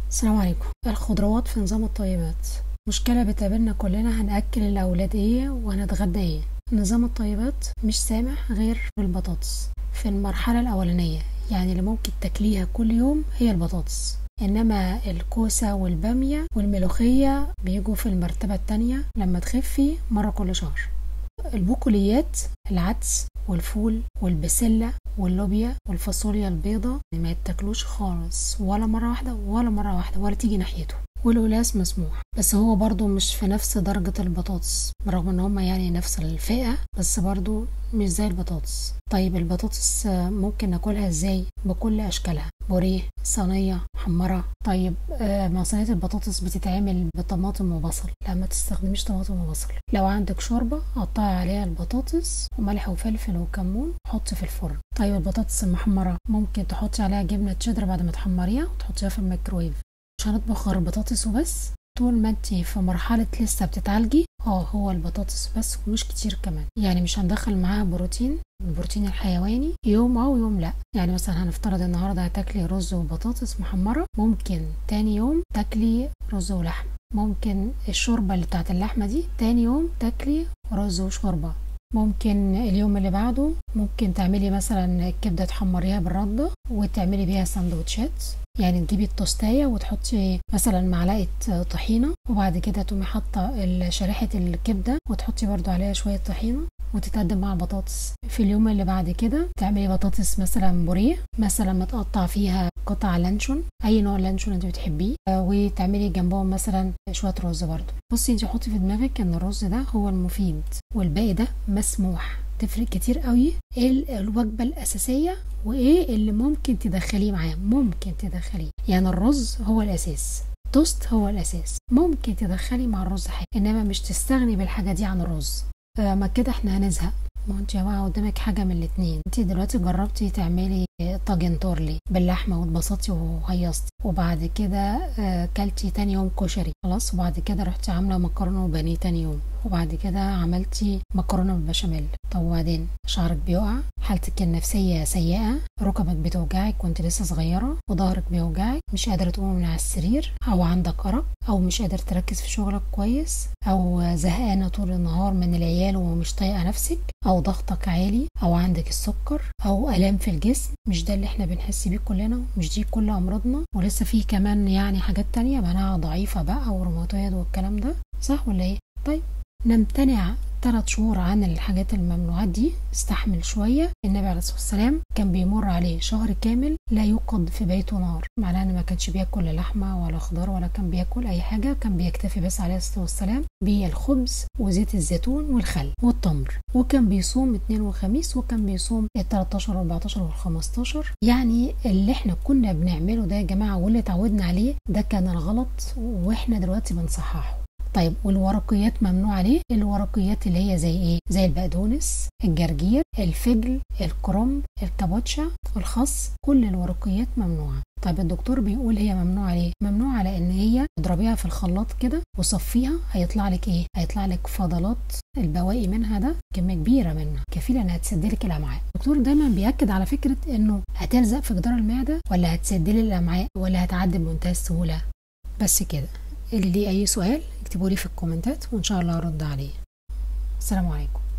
السلام عليكم الخضروات في نظام الطيبات مشكلة بتقابلنا كلنا هنأكل الأولاد ايه وهنتغدى ايه نظام الطيبات مش سامح غير بالبطاطس في المرحلة الأولانية يعني اللي ممكن تاكليها كل يوم هي البطاطس إنما الكوسة والبامية والملوخية بيجوا في المرتبة التانية لما تخفي مرة كل شهر البقوليات العدس والفول والبسلة واللوبيا والفاصوليا البيضة ما يتاكلوش خالص ولا مرة واحدة ولا مرة واحدة ولا تيجي ناحيته والقلاص مسموح بس هو برضو مش في نفس درجة البطاطس برغم ان هما يعني نفس الفئة بس برضو مش زي البطاطس طيب البطاطس ممكن ناكلها ازاي بكل اشكالها بوريه صينية محمرة طيب آه ما صينية البطاطس بتتعمل بطماطم وبصل لا ما تستخدميش طماطم وبصل لو عندك شوربة قطعي عليها البطاطس وملح وفلفل وكمون حطي في الفرن طيب البطاطس المحمرة ممكن تحطي عليها جبنة تشيدر بعد ما تحمريها وتحطيها في الميكرويف مش هنطبخ غير البطاطس وبس طول ما انت في مرحلة لسه بتتعالجي اه هو البطاطس بس ومش كتير كمان يعني مش هندخل معاها بروتين البروتين الحيواني يوم اه ويوم لا يعني مثلا هنفترض النهارده هتاكلي رز وبطاطس محمرة ممكن تاني يوم تاكلي رز ولحم ممكن الشوربة اللي بتاعت اللحمة دي تاني يوم تاكلي رز وشوربة ممكن اليوم اللي بعده ممكن تعملي مثلا كبدة تحمريها بالردة وتعملي بيها سندوتشات يعني تجيبي التوستاية وتحطي مثلا معلقة طحينة وبعد كده تقومي حاطة شريحة الكبدة وتحطي برضو عليها شوية طحينة وتتقدم مع البطاطس في اليوم اللي بعد كده تعملي بطاطس مثلا بوريه مثلا متقطع فيها قطع لانشون اي نوع لانشون انت بتحبيه وتعملي جنبهم مثلا شويه رز برضو بصي انت حطي في دماغك ان الرز ده هو المفيد والباقي ده مسموح تفرق كتير قوي ايه الوجبه الاساسيه وايه اللي ممكن تدخليه معاه ممكن تدخليه يعني الرز هو الاساس توست هو الاساس ممكن تدخلي مع الرز حاجه انما مش تستغني بالحاجه دي عن الرز ما كده احنا هنزهق ما انت يا جماعه قدامك حاجه من الاتنين انت دلوقتي جربتي تعملي طاجن تورلي باللحمه واتبسطتي وهيصتي وبعد كده كلتي تاني يوم كشري خلاص وبعد كده رحتي عامله مكرونه وبانيه تاني يوم وبعد كده عملتي مكرونه بالبشاميل طب وبعدين شعرك بيقع حالتك النفسيه سيئه ركبك بتوجعك وانت لسه صغيره وظهرك بيوجعك مش قادره تقوم من على السرير او عندك ارق او مش قادر تركز في شغلك كويس او زهقانه طول النهار من العيال ومش طايقه نفسك او ضغطك عالي او عندك السكر او الام في الجسم مش ده اللي احنا بنحس بيه كلنا مش دي كل امراضنا ولسه في كمان يعني حاجات تانية مناعه ضعيفه بقى وروماتويد والكلام ده صح ولا ايه طيب نمتنع ثلاث شهور عن الحاجات الممنوعات دي استحمل شوية النبي عليه الصلاة والسلام كان بيمر عليه شهر كامل لا يوقد في بيته نار معناه ان ما كانش بياكل لحمة ولا خضار ولا كان بياكل اي حاجة كان بيكتفي بس عليه الصلاة والسلام بالخبز وزيت الزيتون والخل والتمر وكان بيصوم اثنين وخميس وكان بيصوم ال 13 14 وال 15 يعني اللي احنا كنا بنعمله ده يا جماعة واللي اتعودنا عليه ده كان الغلط واحنا دلوقتي بنصححه طيب والورقيات ممنوع عليه الورقيات اللي هي زي ايه زي البقدونس الجرجير الفجل الكرنب الكابوتشا الخس كل الورقيات ممنوعه طيب الدكتور بيقول هي ممنوع عليه ممنوع على ان هي تضربيها في الخلاط كده وصفيها هيطلع لك ايه هيطلع لك فضلات البواقي منها ده كميه كبيره منها كفيله انها تسدلك الامعاء الدكتور دايما بياكد على فكره انه هتلزق في جدار المعده ولا هتسدلي الامعاء ولا هتعدي بمنتهى السهوله بس كده اللي ليه اي سؤال اكتبوا لي في الكومنتات وان شاء الله ارد عليه السلام عليكم